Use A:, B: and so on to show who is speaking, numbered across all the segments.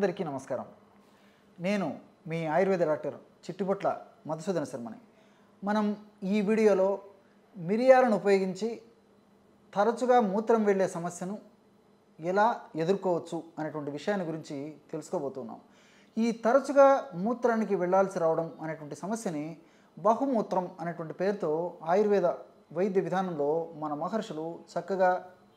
A: అందరికీ నమస్కారం నేను మీ ఆయుర్వేద డాక్టర్ చిట్టుపొట్ల మధుసూదన శర్మని మనం ఈ వీడియోలో మిరియాలను ఉపయోగించి తరచుగా మూత్రం వెళ్ళే సమస్యను ఎలా ఎదుర్కోవచ్చు అనేటువంటి విషయాన్ని గురించి తెలుసుకోబోతున్నాం ఈ తరచుగా మూత్రానికి వెళ్ళాల్సి రావడం అనేటువంటి సమస్యని బహుమూత్రం అనేటువంటి పేరుతో ఆయుర్వేద వైద్య విధానంలో మన మహర్షులు చక్కగా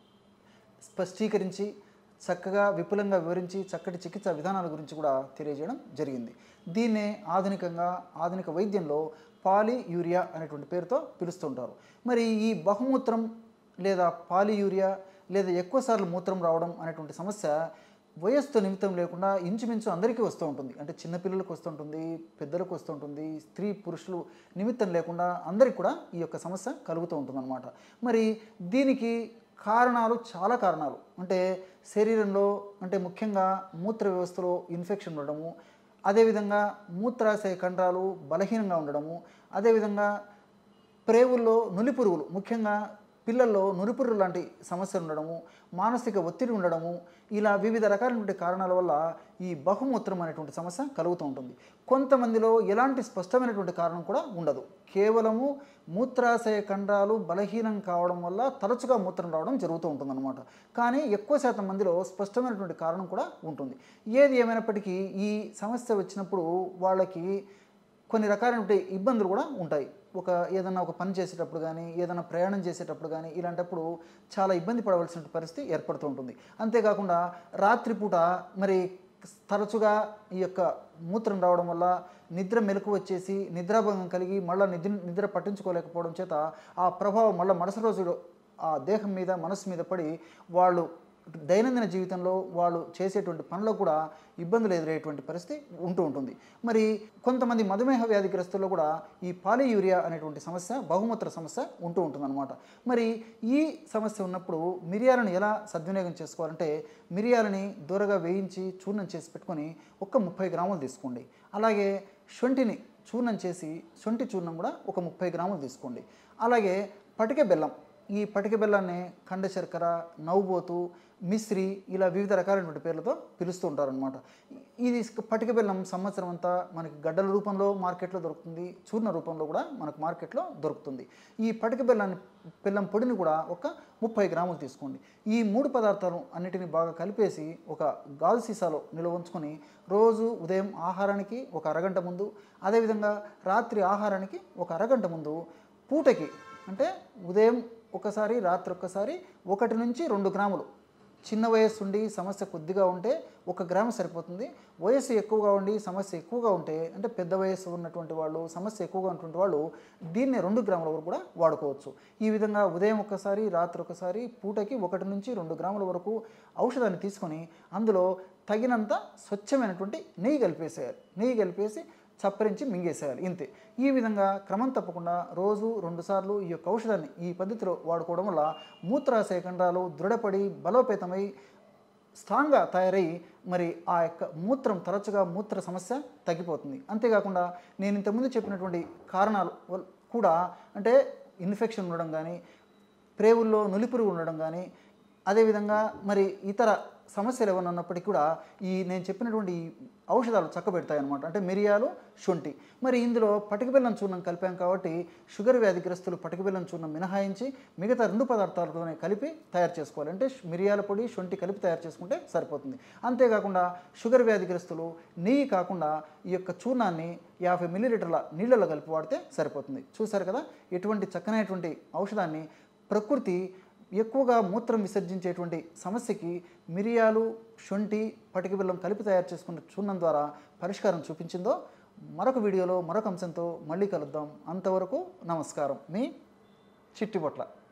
A: స్పష్టీకరించి చక్కగా విపులంగా వివరించి చక్కటి చికిత్సా విధానాల గురించి కూడా తెలియజేయడం జరిగింది దీన్నే ఆధునికంగా ఆధునిక వైద్యంలో పాలియూరియా అనేటువంటి పేరుతో పిలుస్తుంటారు మరి ఈ బహుమూత్రం లేదా పాలియూరియా లేదా ఎక్కువసార్లు మూత్రం రావడం అనేటువంటి సమస్య వయస్సుతో నిమిత్తం లేకుండా ఇంచుమించు అందరికీ వస్తూ ఉంటుంది అంటే చిన్నపిల్లలకు వస్తుంటుంది పెద్దలకు వస్తుంటుంది స్త్రీ పురుషులు నిమిత్తం లేకుండా అందరికీ కూడా ఈ యొక్క సమస్య కలుగుతూ ఉంటుందన్నమాట మరి దీనికి కారణాలు చాలా కారణాలు అంటే శరీరంలో అంటే ముఖ్యంగా మూత్ర వ్యవస్థలో ఇన్ఫెక్షన్ ఉండడము అదేవిధంగా మూత్రాశయ కండరాలు బలహీనంగా ఉండడము అదేవిధంగా ప్రేవుల్లో నులిపురుగులు ముఖ్యంగా పిల్లల్లో నులిపురుగులు లాంటి సమస్యలు ఉండడము మానసిక ఒత్తిడి ఉండడము ఇలా వివిధ రకాలైనటువంటి కారణాల వల్ల ఈ బహుమూత్రం అనేటువంటి సమస్య కలుగుతూ ఉంటుంది కొంతమందిలో ఎలాంటి స్పష్టమైనటువంటి కారణం కూడా ఉండదు కేవలము మూత్రాశయ కండరాలు బలహీనం కావడం వల్ల తరచుగా మూత్రం రావడం జరుగుతూ ఉంటుందన్నమాట కానీ ఎక్కువ శాతం మందిలో స్పష్టమైనటువంటి కారణం కూడా ఉంటుంది ఏది ఏమైనప్పటికీ ఈ సమస్య వచ్చినప్పుడు వాళ్ళకి కొన్ని రకాలైన ఇబ్బందులు కూడా ఉంటాయి ఒక ఏదైనా ఒక పని చేసేటప్పుడు కానీ ఏదైనా ప్రయాణం చేసేటప్పుడు కానీ ఇలాంటప్పుడు చాలా ఇబ్బంది పడవలసిన పరిస్థితి ఏర్పడుతూ ఉంటుంది అంతేకాకుండా రాత్రిపూట మరి తరచుగా ఈ యొక్క మూత్రం రావడం వల్ల నిద్ర మెలకు వచ్చేసి నిద్రాభంగం కలిగి మళ్ళీ నిద్ర నిద్ర పట్టించుకోలేకపోవడం చేత ఆ ప్రభావం మళ్ళీ మరుసటి రోజు ఆ దేహం మీద మనసు మీద పడి వాళ్ళు దైనందిన జీవితంలో వాళ్ళు చేసేటువంటి పనుల్లో కూడా ఇబ్బందులు ఎదురయ్యేటువంటి పరిస్థితి ఉంటూ ఉంటుంది మరి కొంతమంది మధుమేహ వ్యాధిగ్రస్తుల్లో కూడా ఈ పాలియూరియా అనేటువంటి సమస్య బహుమూత్ర సమస్య ఉంటూ ఉంటుందన్నమాట మరి ఈ సమస్య ఉన్నప్పుడు మిరియాలను ఎలా సద్వినియోగం చేసుకోవాలంటే మిరియాలని దూరగా వేయించి చూర్ణం చేసి పెట్టుకొని ఒక్క ముప్పై గ్రాములు తీసుకోండి అలాగే శొంఠిని చూర్ణం చేసి శొంఠి చూర్ణం కూడా ఒక ముప్పై గ్రాములు తీసుకోండి అలాగే పటిక బెల్లం ఈ పటిక బెల్లాన్ని కండ శర్కర నవ్వుబోతు మిశ్రి ఇలా వివిధ రకాలైనటువంటి పేర్లతో పిలుస్తూ ఉంటారనమాట ఇది పటిక బెల్లం సంవత్సరం అంతా మనకి గడ్డల రూపంలో మార్కెట్లో దొరుకుతుంది చూర్ణ రూపంలో కూడా మనకు మార్కెట్లో దొరుకుతుంది ఈ పటిక బెల్లాన్ని బెల్లం పొడిని కూడా ఒక ముప్పై గ్రాములు తీసుకోండి ఈ మూడు పదార్థాలు అన్నిటిని బాగా కలిపేసి ఒక గాజు సీసాలో నిల్వ ఉంచుకొని రోజు ఉదయం ఆహారానికి ఒక అరగంట ముందు అదేవిధంగా రాత్రి ఆహారానికి ఒక అరగంట ముందు పూటకి అంటే ఉదయం ఒకసారి రాత్రి ఒక్కసారి ఒకటి నుంచి రెండు గ్రాములు చిన్న వయస్సు ఉండి సమస్య కొద్దిగా ఉంటే ఒక గ్రాము సరిపోతుంది వయస్సు ఎక్కువగా ఉండి సమస్య ఎక్కువగా ఉంటే అంటే పెద్ద వయస్సు ఉన్నటువంటి వాళ్ళు సమస్య ఎక్కువగా ఉన్నటువంటి వాళ్ళు దీన్ని రెండు గ్రాముల వరకు కూడా వాడుకోవచ్చు ఈ విధంగా ఉదయం ఒక్కసారి రాత్రి ఒకసారి పూటకి ఒకటి నుంచి రెండు గ్రాముల వరకు ఔషధాన్ని తీసుకొని అందులో తగినంత స్వచ్ఛమైనటువంటి నెయ్యి కలిపేసేయాలి నెయ్యి కలిపేసి చప్పరించి మింగేసేయాలి ఇంతే ఈ విధంగా క్రమం తప్పకుండా రోజు రెండుసార్లు ఈ యొక్క ఔషధాన్ని ఈ పద్ధతిలో వాడుకోవడం వల్ల మూత్రాశయ కండరాలు దృఢపడి బలోపేతమై స్ట్రాంగ్గా తయారై మరి ఆ యొక్క మూత్రం తరచుగా మూత్ర సమస్య తగ్గిపోతుంది అంతేకాకుండా నేను ఇంతకుముందు చెప్పినటువంటి కారణాలు వల్- కూడా అంటే ఇన్ఫెక్షన్ ఉండడం కానీ ప్రేవుల్లో నులిపురుగు ఉండడం కానీ అదేవిధంగా మరి ఇతర సమస్యలు ఏమైనా ఉన్నప్పటికీ కూడా ఈ నేను చెప్పినటువంటి ఈ ఔషధాలు చక్కబెడతాయి అనమాట అంటే మిరియాలు శొంఠి మరి ఇందులో పటిక బెల్లం చూర్ణం కలిపాం కాబట్టి షుగర్ వ్యాధిగ్రస్తులు పటిక బెల్లం చూర్ణం మినహాయించి మిగతా రెండు పదార్థాలతోనే కలిపి తయారు చేసుకోవాలి అంటే మిరియాల పొడి శొంఠి కలిపి తయారు చేసుకుంటే సరిపోతుంది అంతేకాకుండా షుగర్ వ్యాధిగ్రస్తులు నెయ్యి కాకుండా ఈ యొక్క చూర్ణాన్ని యాభై మిల్లీలీటర్ల నీళ్ళలో కలిపి వాడితే సరిపోతుంది చూసారు కదా ఎటువంటి చక్కనైనటువంటి ఔషధాన్ని ప్రకృతి ఎక్కువగా మూత్రం విసర్జించేటువంటి సమస్యకి మిరియాలు శొంఠి పటిక బెల్లం కలిపి తయారు చేసుకున్న చూర్ణం ద్వారా పరిష్కారం చూపించిందో మరొక వీడియోలో మరొక అంశంతో మళ్ళీ కలుద్దాం అంతవరకు నమస్కారం మీ చిట్టిబొట్ల